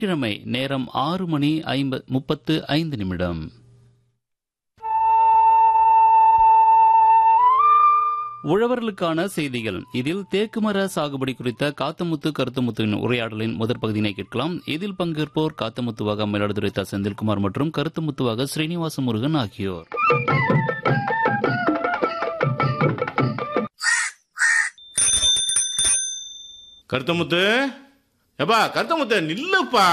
கிழமை நேரம் ஆறு மணி ஐம்ப முப்பத்து ஐந்து நிமிடம் உழவர்களுக்கான செய்திகள் இதில் தேக்குமர சாகுபடி குறித்த காத்தமுத்து கருத்துமுத்துவின் உரையாடலின் முதற் பகுதியினை கேட்கலாம் இதில் பங்கேற்போர் காத்தமுத்துவாக மயிலாடுதுறை தா செந்தில்குமார் மற்றும் கருத்துமுத்துவாக ஸ்ரீனிவாச முருகன் ஆகியோர் கருத்தமுத்து எப்பா கருத்தமுத்து நில்லுப்பா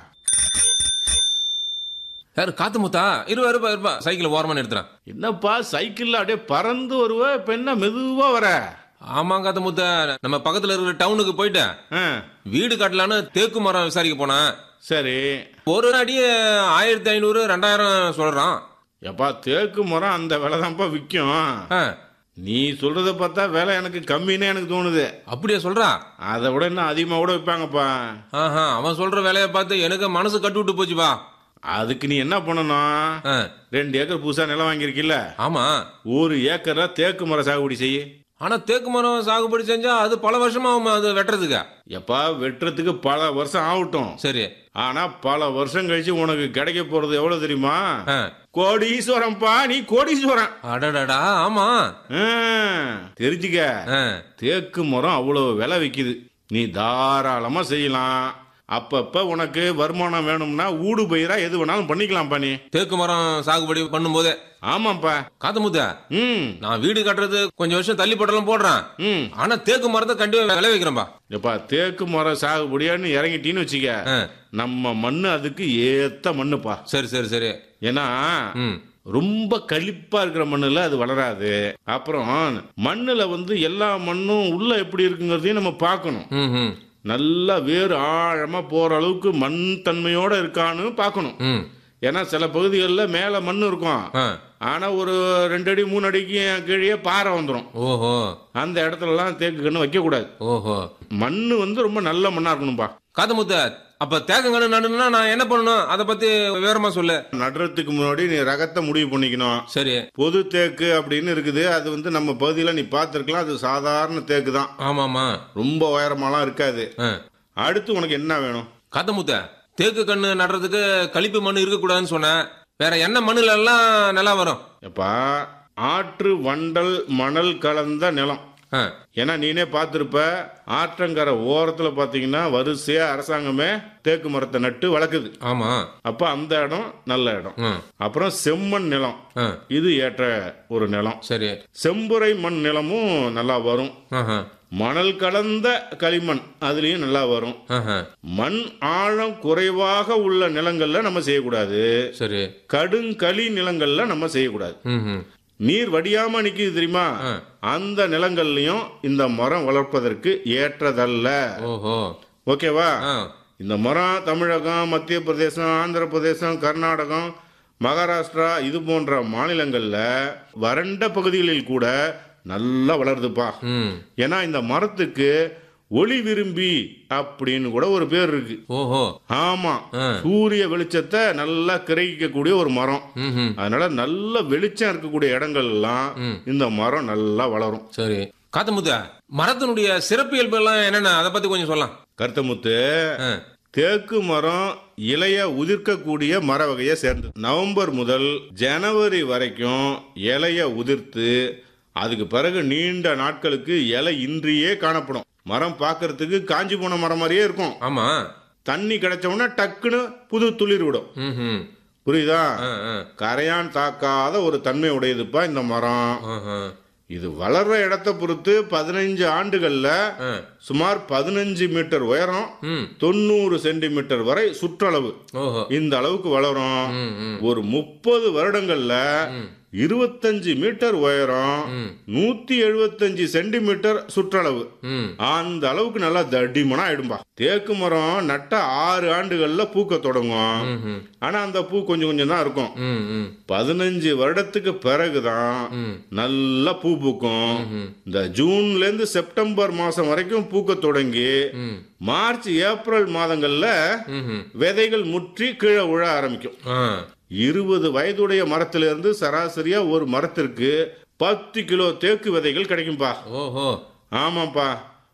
யாரு காத்து முத்தா இருபா இருபா இருபா சைக்கிள் ஓரமா நிறுத்துறேன் என்னப்பா சைக்கிள்ல அப்படியே பறந்து வருவ இப்ப என்ன மெதுவா வர ஆமா காத்து முத்தா நம்ம பக்கத்துல இருக்கிற டவுனுக்கு போயிட்டேன் ஆ, வீடு கட்டலான்னு தேக்கு மரம் விசாரிக்க போனேன் சரி ஒரு அடியே ஆயிரத்தி ஐநூறு ரெண்டாயிரம் சொல்றான் எப்பா தேக்கு மரம் அந்த விலை தான்ப்பா விற்கும் ஆ, நீ சொல்றத பார்த்தா விலை எனக்கு கம்மின்னு எனக்கு தோணுது அப்படியா சொல்றா அதை விட இன்னும் அதிகமாக கூட விற்பாங்கப்பா ஆஹா அவன் சொல்ற வேலையை பார்த்து எனக்கு மனசு கட்டு விட்டு போச்சுப்பா அதுக்கு நீ என்ன பண்ணணும் ஆ, ரெண்டு ஏக்கர் புதுசா நிலம் வாங்கியிருக்கில்ல ஆமா ஒரு ஏக்கர்ல தேக்கு மரம் சாகுபடி செய்யு ஆனா தேக்கு மரம் சாகுபடி செஞ்சா அது பல வருஷமா ஆகும் அது வெட்டுறதுக்கு எப்பா வெட்டுறதுக்கு பல வருஷம் ஆகட்டும் சரி ஆனா பல வருஷம் கழிச்சு உனக்கு கிடைக்க போறது எவ்வளவு தெரியுமா ஆ, கோடீஸ்வரம்ப்பா நீ கோடீஸ்வரன் அடடடா ஆமா ஆ, தெரிஞ்சுக்க ஆ, தேக்கு மரம் அவ்வளவு விலை விக்குது நீ தாராளமா செய்யலாம் அப்பப்ப உனக்கு வருமானம் வேணும்னா ஊடு பயிரா எது வேணாலும் பண்ணிக்கலாம்ப்பா நீ தேக்கு மரம் சாகுபடி பண்ணும்போதே ஆமாப்பா காத்து முத்தா ம் நான் வீடு கட்டுறது கொஞ்சம் வருஷம் தள்ளி போட்டாலும் போடுறேன் ம் ஆனா தேக்கு மரத்தை கண்டிப்பா விளை வைக்கிறேன்பா எப்பா தேக்கு மரம் சாகுபடியான்னு இறங்கிட்டீன்னு வச்சுக்க ஆ, நம்ம மண்ணு அதுக்கு ஏத்த மண்ணுப்பா சரி சரி சரி ஏன்னா ம் ரொம்ப களிப்பா இருக்கிற மண்ணுல அது வளராது அப்புறம் மண்ணுல வந்து எல்லா மண்ணும் உள்ள எப்படி இருக்குங்கிறதையும் நம்ம பார்க்கணும் ம் ம் நல்லா வேறு ஆழமா போற அளவுக்கு மண் தன்மையோட இருக்கான்னு பார்க்கணும் ம் ஏன்னா சில பகுதிகளில் மேல மண் இருக்கும் ஆ ஆனா ஒரு ரெண்டு அடி மூணு அடிக்கு கீழே பாறை வந்துடும் ஓஹோ அந்த இடத்துலலாம் தேக்கு கன்று வைக்க கூடாது ஓஹோ மண் வந்து ரொம்ப நல்ல மண்ணா இருக்கணும்பா காத்து முத்த அப்ப தேக்கங்கன்னு நடுனா நான் என்ன பண்ணணும் அதை பத்தி விவரமா சொல்லு நடுறதுக்கு முன்னாடி நீ ரகத்தை முடிவு பண்ணிக்கணும் சரி பொது தேக்கு அப்படின்னு இருக்குது அது வந்து நம்ம பகுதியில் நீ பார்த்துருக்கலாம் அது சாதாரண தேக்கு தான் ஆமாமா ரொம்ப உயரமாலாம் இருக்காது ஆ. அடுத்து உனக்கு என்ன வேணும் காத்து முத்த தேக்கு கண்ணு நடுறதுக்கு கழிப்பு மண் இருக்கக்கூடாதுன்னு சொன்னேன் வேற என்ன மண்ணுல எல்லாம் நல்லா வரும் எப்பா ஆற்று வண்டல் மணல் கலந்த நிலம் ஆ, ஏன்னா நீனே பார்த்துருப்ப ஆற்றங்கரை ஓரத்தில் பார்த்தீங்கன்னா வரிசையா அரசாங்கமே தேக்கு மரத்தை நட்டு வளர்க்குது ஆமா அப்போ அந்த இடம் நல்ல இடம் ம், அப்புறம் செம்மண் நிலம் ஆ, இது ஏற்ற ஒரு நிலம் சரி செம்புரை மண் நிலமும் நல்லா வரும் ஆஹா, மணல் கலந்த களிமண் அதுலயும் நல்லா வரும் ஆஹா, மண் ஆழம் குறைவாக உள்ள நிலங்கள்ல நம்ம செய்யக்கூடாது சரி கடுங்களி நிலங்கள்ல நம்ம செய்யக்கூடாது ம் ம் நீர் வடியாம நிக்குது தெரியுமா ஆ. அந்த நிலங்கள்லயும் இந்த மரம் வளர்ப்பதற்கு ஏற்றதல்ல ஓஹோ ஓகேவா ஆ இந்த மரம் தமிழகம் மத்திய பிரதேசம் ஆந்திர பிரதேசம் கர்நாடகம் மகாராஷ்டிரா இது போன்ற மாநிலங்கள்ல வறண்ட பகுதிகளில் கூட நல்லா வளருதுப்பா ம் ஏன்னா இந்த மரத்துக்கு ஒளி விரும்பி அப்படின்னு கூட ஒரு பேர் இருக்கு ஓஹோ ஆமா ஆ. சூரிய வெளிச்சத்தை நல்லா கிரகிக்கக்கூடிய ஒரு மரம் ம் ம் அதனால நல்ல வெளிச்சம் இருக்கக்கூடிய இடங்கள் எல்லாம் ம். இந்த மரம் நல்லா வளரும் சரி காத்தமுத்த மரத்தினுடைய சிறப்பியல்பு எல்லாம் என்னென்ன அதை பத்தி கொஞ்சம் சொல்லலாம் கருத்தமுத்து ஆ, தேக்கு மரம் இலைய உதிர்க்கக்கூடிய மர வகையை சேர்ந்தது நவம்பர் முதல் ஜனவரி வரைக்கும் இலைய உதிர்த்து அதுக்கு பிறகு நீண்ட நாட்களுக்கு இலை இன்றியே காணப்படும் மரம் பார்க்கறதுக்கு காஞ்சி போன மரம் மாதிரியே இருக்கும் ஆமா தண்ணி கிடைச்ச உடனே டக்குன்னு புது துளிர் விடும் ம் ம் புரியுதா ஆ, ஆ, கரையான் தாக்காத ஒரு தன்மை உடையதுப்பா இந்த மரம் ஆஹா. இது வளர்ற இடத்தை பொறுத்து பதினைஞ்சு ஆண்டுகள்ல ஆ, சுமார் பதினஞ்சு மீட்டர் உயரம் ம் தொண்ணூறு சென்டிமீட்டர் வரை சுற்றளவு ஓஹோ இந்த அளவுக்கு வளரும் ம் ம் ஒரு முப்பது வருடங்கள்ல ம். இருபத்தஞ்சு மீட்டர் உயரம் ம். நூத்தி எழுபத்தஞ்சு சென்டிமீட்டர் சுற்றளவு ம் அந்த அளவுக்கு நல்லா தடிமனா ஆயிடும்பா தேக்கு மரம் நட்ட ஆறு ஆண்டுகள்ல பூக்க தொடங்கும் ம், ம் ஆனா அந்த பூ கொஞ்சம் கொஞ்சம் தான் இருக்கும் ம் ம் பதினஞ்சு வருடத்துக்கு பிறகுதான் ம் நல்லா பூ பூக்கும் ம். இந்த ஜூன்ல இருந்து செப்டம்பர் மாசம் வரைக்கும் பூக்க தொடங்கி ம் மார்ச் ஏப்ரல் மாதங்கள்ல ம் ம் விதைகள் முற்றி கீழே விழ ஆரம்பிக்கும் ஆ இருபது வயதுடைய மரத்திலிருந்து சராசரியா ஒரு மரத்திற்கு பத்து கிலோ தேக்கு விதைகள் கிடைக்கும்பா ஓஹோ ஆமாப்பா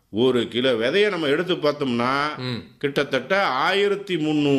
ஒரு கிலோ விதைய நம்ம எடுத்து பார்த்தோம்னா ம் கிட்டத்தட்ட ஆயிரத்தி முந்நூறு